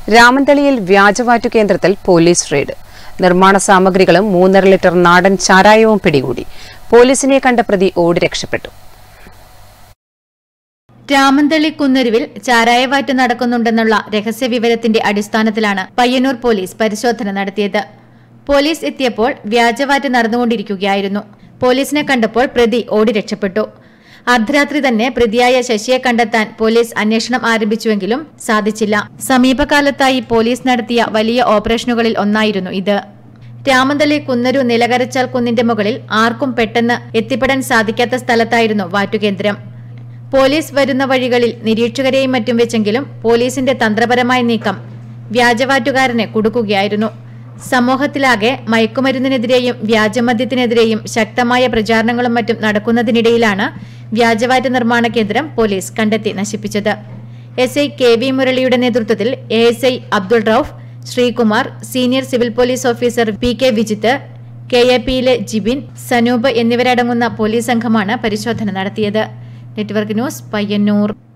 രാമന്തളിയിൽ വ്യാജവാറ്റു കേന്ദ്രത്തിൽ police raid നിർമ്മാണ സാമഗ്രികളും മൂന്നര ലിറ്റർ നാടൻ ചാരായവും പിടികൂടി പോലീസിനെ കണ്ട പ്രതി ഓടി രക്ഷപ്പെട്ടു രാമന്തളി കുന്നരുവിൽ ചാരായവാറ്റ് നടക്കുന്നുണ്ടെന്നുള്ള രഹസ്യ വിവരത്തിന്റെ അടിസ്ഥാനത്തിലാണ് പയ്യന്നൂർ പോലീസ് പരിശോധന നടത്തിയത് പോലീസ് എത്തിയപ്പോൾ വ്യാജവാറ്റ് നടന്നുകൊണ്ടിരിക്കുകയായിരുന്നു പോലീസിനെ കണ്ടപ്പോൾ പ്രതി ഓടി രക്ഷപ്പെട്ടു അർദ്ധരാത്രി തന്നെ പ്രതിയായ ശശിയെ കണ്ടെത്താൻ പോലീസ് അന്വേഷണം ആരംഭിച്ചുവെങ്കിലും സാധിച്ചില്ല സമീപകാലത്തായി പോലീസ് നടത്തിയ വലിയ ഓപ്പറേഷനുകളിൽ ഒന്നായിരുന്നു ഇത് രാമന്തളി കുന്നരു നിലകരച്ചാൽ കുന്നിന്റെ മുകളിൽ ആർക്കും പെട്ടെന്ന് എത്തിപ്പെടാൻ സാധിക്കാത്ത സ്ഥലത്തായിരുന്നു വാറ്റുകേന്ദ്രം പോലീസ് വരുന്ന വഴികളിൽ നിരീക്ഷകരെയും മറ്റും വെച്ചെങ്കിലും പോലീസിന്റെ തന്ത്രപരമായ നീക്കം വ്യാജവാറ്റുകാരനെ കുടുക്കുകയായിരുന്നു സമൂഹത്തിലാകെ മയക്കുമരുന്നിനെതിരെയും വ്യാജമദ്യത്തിനെതിരെയും ശക്തമായ പ്രചാരണങ്ങളും മറ്റും നടക്കുന്നതിനിടയിലാണ് വ്യാജവാറ്റ് നിർമ്മാണ കേന്ദ്രം പോലീസ് കണ്ടെത്തി നശിപ്പിച്ചത് എസ് ഐ കെ വി മുരളിയുടെ നേതൃത്വത്തിൽ A S I Abdul Rauf Sreekumar senior civil police officer P K Vijith K A പിയിലെ ജിബിൻ സനൂപ് എന്നിവരടങ്ങുന്ന പോലീസ് സംഘമാണ് പരിശോധന നടത്തിയത് നെറ്റ്വർക്ക് ന്യൂസ് പയ്യന്നൂർ